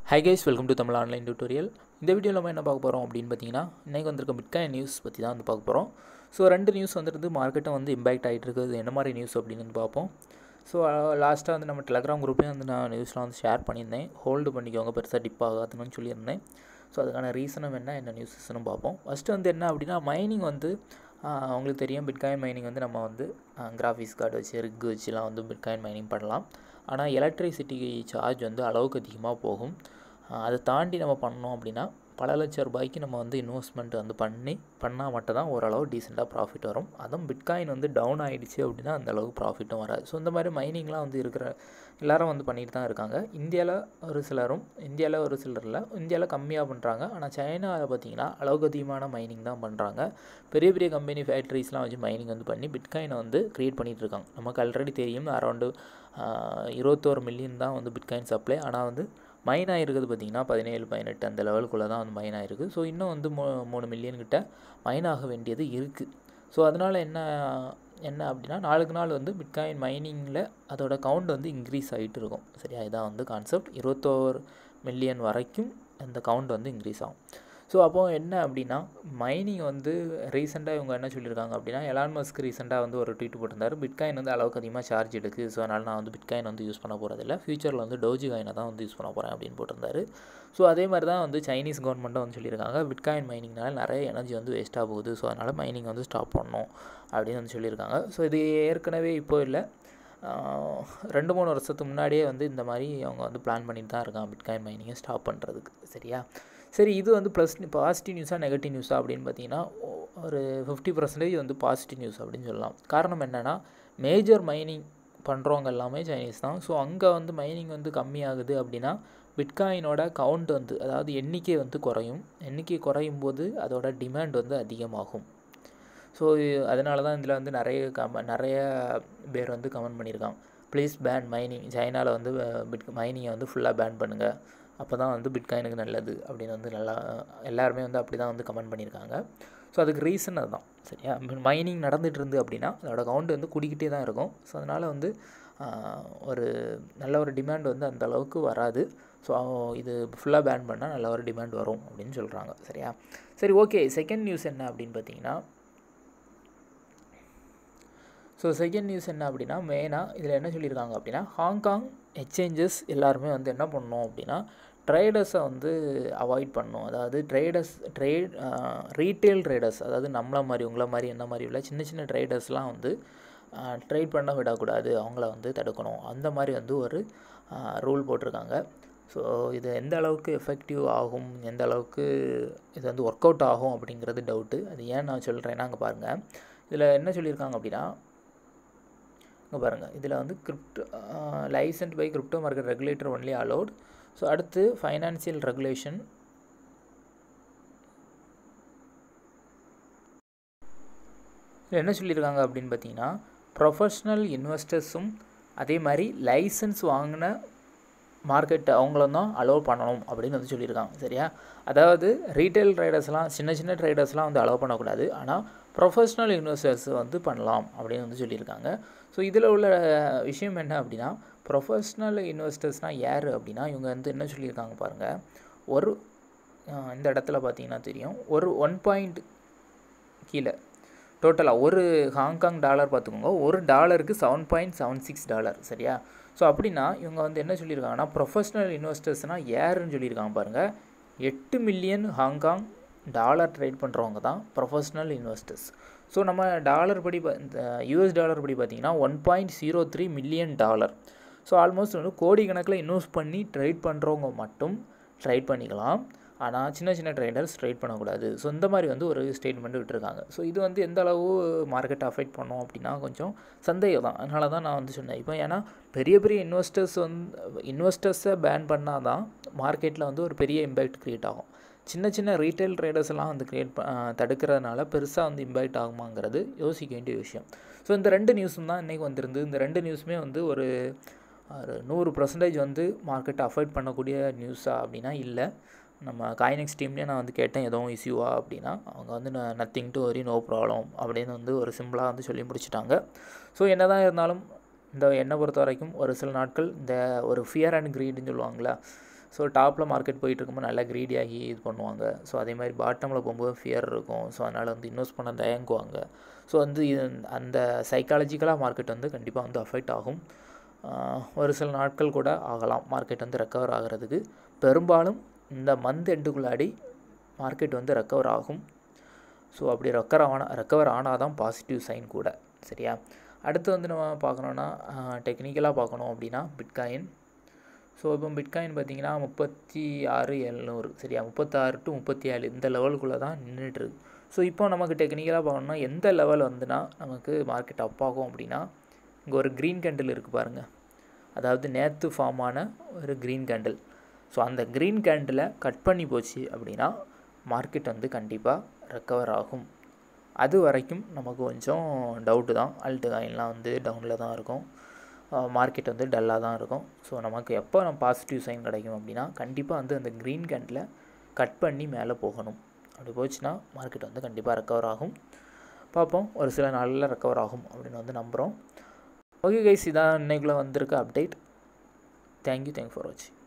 high guys welcome to Tamil online tutorial இந்த வீடியோவில் நம்ம என்ன பார்க்க போகிறோம் அப்படின்னு பார்த்தீங்கன்னா இன்றைக்கி வந்திருக்க பிட்காயின் நியூஸ் பற்றி தான் வந்து பார்க்க போகிறோம் ஸோ ரெண்டு நியூஸ் வந்துருந்து மார்க்கெட்டை வந்து இம்பேக்ட் ஆகிட்டு இருக்குது என்ன மாதிரி நியூஸ் அப்படின்னு வந்து பார்ப்போம் ஸோ லாஸ்ட்டாக வந்து நம்ம டெலகிராம் குரூப்லேயும் வந்து நான் நியூஸ்லாம் வந்து ஷேர் பண்ணியிருந்தேன் ஹோல்டு பண்ணிக்கோங்க பெருசாக டிப் ஆகாதுன்னு சொல்லியிருந்தேன் ஸோ அதுக்கான ரீசனும் என்ன என்ன நியூஸஸ்னு பார்ப்போம் ஃபஸ்ட்டு வந்து என்ன அப்படின்னா மைனிங் வந்து ஆஹ், உங்களுக்கு தெரியும் பிட்காயின் மைனிங் வந்து நம்ம வந்து கிராஃபிக்ஸ் கார்டு வச்சு ரிக் வச்சுலாம் வந்து பிட்காயின் மைனிங் பண்ணலாம் ஆனால் எலக்ட்ரிசிட்டி சார்ஜ் வந்து அளவுக்கு அதிகமாக போகும் ஆஹ் அதை தாண்டி நம்ம பண்ணோம் அப்படின்னா பல லட்ச ரூபாய்க்கு நம்ம வந்து இன்வெஸ்ட்மெண்ட் வந்து பண்ணி பண்ணால் மட்டும் தான் ஓரளவு டீசெண்டாக ப்ராஃபிட் வரும் அதுவும் பிட்காயின் வந்து டவுன் ஆகிடுச்சு அப்படின்னா அந்த அளவுக்கு ப்ராஃபிட்டும் வராது ஸோ இந்த மாதிரி மைனிங்லாம் வந்து இருக்கிற எல்லாரும் வந்து பண்ணிட்டு தான் இருக்காங்க இந்தியாவில் ஒரு சிலரும் இந்தியாவில் ஒரு சிலரில் இந்தியாவில் கம்மியாக பண்ணுறாங்க ஆனால் சைனாவில் பார்த்தீங்கன்னா அளவுக்கு அதிகமான மைனிங் தான் பண்ணுறாங்க பெரிய பெரிய கம்பெனி ஃபேக்ட்ரிஸ்லாம் வச்சு மைனிங் வந்து பண்ணி பிட்காயினை வந்து க்ரியேட் பண்ணிகிட்டு இருக்காங்க நமக்கு ஆல்ரெடி தெரியும் அரௌண்டு இருபத்தோரு மில்லியன் தான் வந்து பிட்காயின் சப்ளை ஆனால் வந்து மைன் ஆகிருக்குது பார்த்தீங்கன்னா பதினேழு பதினெட்டு அந்த லெவலுக்குள்ளே தான் வந்து மைன் ஆகிருக்கு ஸோ இன்னும் வந்து மூ மூணு மில்லியன் கிட்ட மைன் ஆக வேண்டியது இருக்குது ஸோ அதனால் என்ன என்ன அப்படின்னா நாளுக்கு நாள் வந்து பிட்காயின் மைனிங்கில் அதோட கவுண்ட் வந்து இன்க்ரீஸ் ஆகிட்டு இருக்கும் சரியா இதான் வந்து கான்செப்ட் இருபத்தோரு மில்லியன் வரைக்கும் அந்த கவுண்ட் வந்து இன்க்ரீஸ் ஆகும் ஸோ அப்போ என்ன அப்படின்னா மைனிங் வந்து ரீசெண்டாக இவங்க என்ன சொல்லியிருக்காங்க அப்படின்னா எலான் மஸ்க் ரீசெண்டாக வந்து ஒரு ட்வீட் போட்டிருந்தாரு பிட்காயின் வந்து அளவுக்கு அதிகமாக சார்ஜ் எடுக்குது ஸோ அதனால் நான் வந்து பிட்காயின் வந்து யூஸ் பண்ண போகிறதில்ல ஃபியூச்சரில் வந்து டோஜி காயினை தான் வந்து யூஸ் பண்ண போகிறேன் அப்படின்னு போட்டிருந்தாரு ஸோ அதே மாதிரி தான் வந்து சைனீஸ் கவர்மெண்ட்டும் வந்து சொல்லியிருக்காங்க பிட்காயின் மைனிங்னால நிறைய எனர்ஜி வந்து வேஸ்ட்டாக போகுது ஸோ அதனால் மைனிங் வந்து ஸ்டாப் பண்ணணும் அப்படின்னு வந்து சொல்லியிருக்காங்க ஸோ இது ஏற்கனவே இப்போ இல்லை ஆஹ் ரெண்டு மூணு வருஷத்துக்கு முன்னாடியே வந்து இந்த மாதிரி அவங்க வந்து பிளான் பண்ணிட்டு தான் இருக்காங்க பிட்காயின் மைனிங்கை ஸ்டாப் பண்ணுறதுக்கு சரியா சரி இது வந்து ப்ளஸ் பாசிட்டிவ் நியூஸாக நெகட்டிவ் நியூஸாக அப்படின்னு பார்த்தீங்கன்னா ஒ- ஒரு ஃபிஃப்டி பர்சன்டேஜ் வந்து பாசிட்டிவ் நியூஸ் அப்படின்னு சொல்லலாம் காரணம் என்னென்னா மேஜர் மைனிங் பண்ணுறவங்க எல்லாமே சைனீஸ் தான் ஸோ அங்கே வந்து மைனிங் வந்து கம்மியாகுது அப்படின்னா பிட்காயினோட கவுண்ட் வந்து அதாவது எண்ணிக்கை வந்து குறையும் எண்ணிக்கை குறையும் போது அதோட டிமாண்ட் வந்து அதிகமாகும் ஸோ அதனால தான் இதில் வந்து நிறைய கம நிறைய பேர் வந்து கமெண்ட் பண்ணியிருக்காங்க ப்ளீஸ் பேன் மைனிங் சைனாவில் வந்து பிட் மைனிங்கை வந்து ஃபுல்லாக பேன் பண்ணுங்கள் அப்போ தான் வந்து பிட்காயினுக்கு நல்லது அப்படின்னு வந்து நல்லா எல்லாருமே வந்து அப்படி தான் வந்து கமெண்ட் பண்ணியிருக்காங்க ஸோ அதுக்கு ரீசன் அதுதான் சரியா மைனிங் நடந்துட்டு இருந்து அப்படின்னா அதோட கவுண்ட் வந்து கூடிக்கிட்டே தான் இருக்கும் ஸோ அதனால் வந்து ஆஹ், ஒரு நல்ல ஒரு டிமாண்ட் வந்து அந்த அளவுக்கு வராது ஸோ இது ஃபுல்லாக பேன் பண்ணால் நல்ல ஒரு டிமாண்ட் வரும் அப்படின்னு சொல்கிறாங்க சரியா சரி ஓகே செகண்ட் நியூஸ் என்ன அப்படின்னு பார்த்தீங்கன்னா ஸோ செகண்ட் நியூஸ் என்ன அப்படின்னா மெயினாக இதில் என்ன சொல்லியிருக்காங்க அப்படின்னா ஹாங்காங் எக்ஸ்சேஞ்சஸ் எல்லாருமே வந்து என்ன பண்ணணும் அப்படின்னா ட்ரேடர்ஸை வந்து அவாய்ட் பண்ணணும் அதாவது ட்ரேடர்ஸ் ட்ரேட் ரீட்டெயில் ட்ரேடர்ஸ் அதாவது நம்மள மாதிரி உங்களை மாதிரி என்ன மாதிரி உள்ள சின்ன சின்ன ட்ரேடர்ஸ்லாம் வந்து ட்ரேட் பண்ண விடக்கூடாது அவங்கள வந்து தடுக்கணும் அந்த மாதிரி வந்து ஒரு ரூல் போட்டிருக்காங்க ஸோ இது எந்த அளவுக்கு எஃபெக்டிவ் ஆகும் எந்த அளவுக்கு இது வந்து ஒர்க் அவுட் ஆகும் அப்படிங்கிறது டவுட்டு அது ஏன் நான் சொல்கிறேன்னா அங்கே பாருங்கள் இதில் என்ன சொல்லியிருக்காங்க அப்படின்னா இங்கே பாருங்கள் இதில் வந்து crypto licensed by crypto market regulator only allowed so அடுத்து ஃபைனான்சியல் ரெகுலேஷன் இதில் என்ன சொல்லியிருக்காங்க அப்படின்னு பார்த்தீங்கன்னா ப்ரொஃபஷ்னல் இன்வெஸ்டர்ஸும் அதே மாதிரி லைசன்ஸ் வாங்கின மார்க்கெட் அவங்களும் தான் அலோவ் பண்ணணும் அப்படின்னு வந்து சொல்லியிருக்காங்க சரியா அதாவது ரீட்டைல் ட்ரேடர்ஸ்லாம் சின்ன சின்ன ட்ரேடர்ஸ்லாம் வந்து அலோவ் பண்ணக்கூடாது ஆனால் ப்ரொஃபஷ்னல் இன்வெஸ்டர்ஸ் வந்து பண்ணலாம் அப்படின்னு வந்து சொல்லியிருக்காங்க ஸோ இதில் உள்ள விஷயம் என்ன அப்படின்னா ப்ரொஃபஷ்னல் இன்வெஸ்டர்ஸ்னால் யார் அப்படின்னா இவங்க வந்து என்ன சொல்லியிருக்காங்க பாருங்கள் ஒரு அஹ், இந்த இடத்துல பார்த்தீங்கன்னா தெரியும் ஒரு ஒன் பாயிண்ட் கீழே டோட்டலாக ஒரு ஹாங்காங் டாலர் பார்த்துக்கோங்க ஒரு டாலருக்கு seven point seven six dollar சரியா ஸோ அப்படின்னா இவங்க வந்து என்ன சொல்லியிருக்காங்கன்னா ப்ரொஃபஷ்னல் இன்வெஸ்டர்ஸ்னால் யாருன்னு சொல்லியிருக்காங்க பாருங்கள் எட்டு மில்லியன் ஹாங்காங் டாலர் ட்ரேட் பண்ணுறவங்க தான் ப்ரொஃபஷ்னல் இன்வெஸ்டர்ஸ் ஸோ நம்ம டாலர் படி பா- இந்த யூஎஸ் டாலர் படி பார்த்தீங்கன்னா one point zero three million dollar so almost வந்து கோடிக்கணக்கில் இன்வெஸ்ட் பண்ணி ட்ரேட் பண்ணுறவங்க மட்டும் ட்ரேட் பண்ணிக்கலாம் ஆனால் சின்ன சின்ன ட்ரேடர்ஸ் ட்ரேட் பண்ணக்கூடாது ஸோ இந்த மாதிரி வந்து ஒரு ஸ்டேட்மெண்ட் விட்டுருக்காங்க ஸோ இது வந்து எந்த அளவு மார்க்கெட்டை அஃபெக்ட் பண்ணும் அப்படின்னா கொஞ்சம் சந்தேகம் தான் அதனால தான் நான் வந்து சொன்னேன் இப்போ ஏன்னா பெரிய பெரிய இன்வெஸ்டர்ஸ் வந்து இன்வெஸ்டர்ஸை பேன் பண்ணால் தான் மார்க்கெட்டில் வந்து ஒரு பெரிய இம்பேக்ட் க்ரியேட் ஆகும் சின்ன சின்ன ரீட்டைல் ட்ரேடர்ஸ் எல்லாம் வந்து கிரியேட் தடுக்கிறதுனால பெருசாக வந்து இம்பேக்ட் ஆகுமாங்கிறது யோசிக்க வேண்டிய விஷயம் ஸோ இந்த ரெண்டு நியூஸும் தான் இன்றைக்கி வந்திருந்து இந்த ரெண்டு நியூஸுமே வந்து ஒரு ஒரு நூறு பர்சன்டேஜ் வந்து மார்க்கெட்டை அஃபெக்ட் பண்ணக்கூடிய நியூஸா அப்படின்னா இல்லை நம்ம காயினெக்ஸ் டீம்லேயே நான் வந்து கேட்டேன் எதுவும் இஷ்யூவா அப்படின்னா அவங்க வந்து nothing to worry no problem அப்படின்னு வந்து ஒரு சிம்பிளாக வந்து சொல்லி முடிச்சிட்டாங்க ஸோ என்ன தான் இருந்தாலும் இந்த என்னை பொறுத்த வரைக்கும் ஒரு சில நாட்கள் இந்த ஒரு ஃபியர் அண்ட் க்ரீடுன்னு சொல்லுவாங்களா ஸோ டாப்பில் மார்க்கெட் போயிட்டு இருக்கும்போது நல்லா க்ரீடியாகி இது பண்ணுவாங்க ஸோ அதே மாதிரி பாட்டமில் போகும்போது ஃபியர் இருக்கும் ஸோ அதனால் வந்து இன்வெஸ்ட் பண்ண தயங்குவாங்க ஸோ வந்து இது அந்த சைக்காலஜிக்கலாக மார்க்கெட் வந்து கண்டிப்பாக வந்து அஃபெக்ட் ஆகும் ஒரு சில நாட்கள் கூட ஆகலாம் மார்க்கெட் வந்து ரெக்கவர் ஆகிறதுக்கு பெரும்பாலும் இந்த மந்த் எண்டுக்குள்ளாடி மார்க்கெட் வந்து ரெக்கவர் ஆகும் ஸோ அப்படி ரெக்கவர் ஆன ரெக்கவர் ஆனால் தான் பாசிட்டிவ் சைன் கூட சரியா அடுத்து வந்து நம்ம பார்க்கணுன்னா டெக்னிக்கலாக பார்க்கணும் அப்படின்னா பிட்காயின் ஸோ இப்போ பிட்காயின் பார்த்தீங்கன்னா முப்பத்தி ஆறு எழுநூறு சரியா முப்பத்தாறு டு முப்பத்தி ஏழு இந்த லெவலுக்குள்ளே தான் நின்றுட்டுருக்கு ஸோ இப்போ நமக்கு டெக்னிக்கலாக பார்க்கணுன்னா எந்த லெவல் வந்துன்னா நமக்கு மார்க்கெட் அப் ஆகும் அப்படின்னா இங்கே ஒரு க்ரீன் கேண்டில் இருக்குது பாருங்கள் அதாவது நேற்று ஃபார்ம் ஆன ஒரு க்ரீன் கேண்டில் ஸோ அந்த க்ரீன் கேண்டிலை கட் பண்ணி போச்சு அப்படின்னா மார்க்கெட் வந்து கண்டிப்பாக ரெக்கவர் ஆகும் அது வரைக்கும் நமக்கு கொஞ்சம் டவுட்டு தான் அல்ட்டு காயின்லாம் வந்து டவுனில் தான் இருக்கும் மார்க்கெட் வந்து டல்லாக தான் இருக்கும் ஸோ நமக்கு எப்போ நம்ம பாசிட்டிவ் சைன் கிடைக்கும் அப்படின்னா கண்டிப்பாக வந்து அந்த க்ரீன் கேண்டில் கட் பண்ணி மேலே போகணும் அப்படி போச்சுன்னா மார்க்கெட் வந்து கண்டிப்பாக ரெக்கவர் ஆகும் பார்ப்போம் ஒரு சில நாளில் ரெக்கவர் ஆகும் அப்படின்னு வந்து நம்புகிறோம் ஓகே கைஸ் இதான் இன்னைக்குள்ளே வந்திருக்க அப்டேட் தேங்க்யூ தேங்க் ஃபார் வாட்சிங்